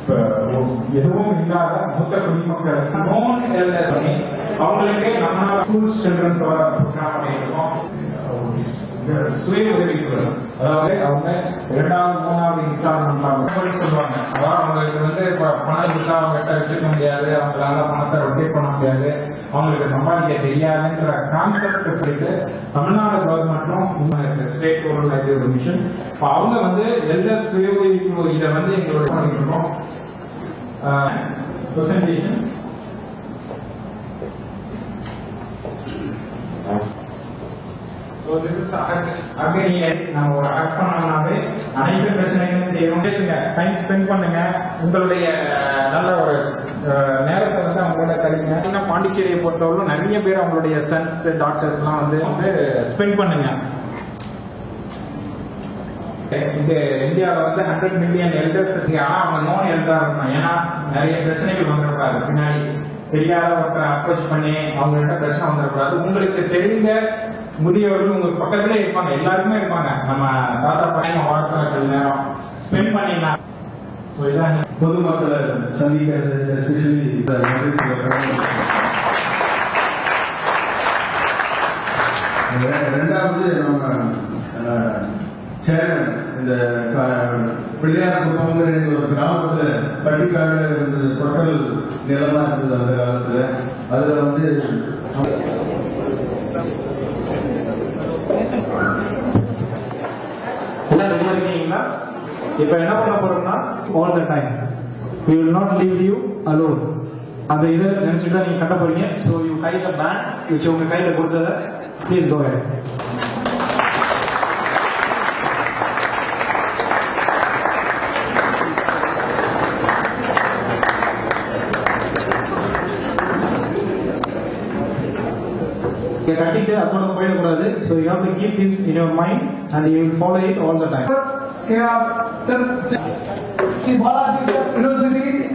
இப்ப எதுவும் இல்லாத மூத்த குடிமக்கள் நோன் எல்எஸ் பண்ணி அவங்களுக்கு நம்ம ஸ்கூல் சில்ட்ரன்ஸ் ப்ரோக்ராம் பண்ணியிருக்கோம் இந்த சுய உதவிக்குழு அதாவது அவங்க இரண்டாவது மூணாவது இன்ஸ்டால்மெண்ட் சொல்லுவாங்க அதாவது அவங்களுக்கு வந்து இப்ப பணம் கொடுத்தா அவங்க கிட்ட வச்சுக்க முடியாது அவங்களால பணத்தை ரொட்டேட் பண்ண முடியாது அவங்களுக்கு சம்பாதிக்க தெரியாதுன்ற கான்செப்ட் போயிட்டு தமிழ்நாடு கவர்மெண்ட்டும் ஸ்டேட் ரூரல் லைப்ரரி மிஷன் இப்போ அவங்க வந்து எல்லா சுய உதவிக்குழு இதை வந்து எங்களோட பண்ணிட்டு இருக்கோம் பிரசன்டேஷன் ஸோ திஸ் இஸ் அகனியர் நம்ம ஒரு ஆக்ட் பண்ணோம்னாவே அனைத்து பிரச்சனைகளும் தீரும் பேசுங்க டைம் ஸ்பெண்ட் பண்ணுங்க உங்களுடைய அஹ், நல்ல ஒரு அஹ், நேரத்தை வந்து அவங்களோட கழிங்க இன்னும் பாண்டிச்சேரியை பொறுத்தவரை நிறைய பேர் அவங்களுடைய சன்ஸ் டாக்டர்ஸ்லாம் வந்து வந்து ஸ்பெண்ட் பண்ணுங்க இந்த இந்தியாவில் வந்து ஹண்ட்ரட் மில்லியன் எல்டர்ஸ் இருக்கு ஆனா அவங்க நோன் எல்டரா இருக்கணும் ஏன்னா நிறைய பிரச்சனைகள் வந்துடக்கூடாது பின்னாடி தெரியாத ஒருத்தரை அப்ரோச் பண்ணி அவங்கள்ட்ட பிரச்சனை வந்துடக்கூடாது உங்களுக்கு தெரிந்த முதியவர்கள் உங்க பக்கத்துல இருப்பாங்க எல்லாருக்குமே இருப்பாங்க நம்ம தாத்தா பையன் வாழ்க்கை நேரம் ஸ்பெண்ட் பண்ணினா ஸோ இதான் பொதுமக்களை சந்திக்கிறது எஸ்பெஷலி இந்த மகிழ்ச்சியை கடந்து. ரெ- ரெண்டாவது நம்ம அஹ், சேர்மன் இந்த க- பிள்ளையார் குப்பங்கிற ஒரு கிராமத்துல பட்டிக்காடு இருந்தது தொட்டல் நிலமா இருந்தது அந்த காலத்துல அதுல வந்து எல்லாம் ரெடியா இருக்கீங்களா இப்ப என்ன பண்ண போறோம்னா all the time we will not leave you alone அந்த இதை நினைச்சுட்டு தான் நீங்க கட்ட போறீங்க ஸோ யூ கை த பேண்ட் வச்சு உங்க கையில கொடுத்தத ப்ளீஸ் கோ ஹெட் இதை கட்டிட்டு அதோட போயிடக்கூடாது so you have to keep this in your mind and you will follow it all the time Sir, Sri Balaji University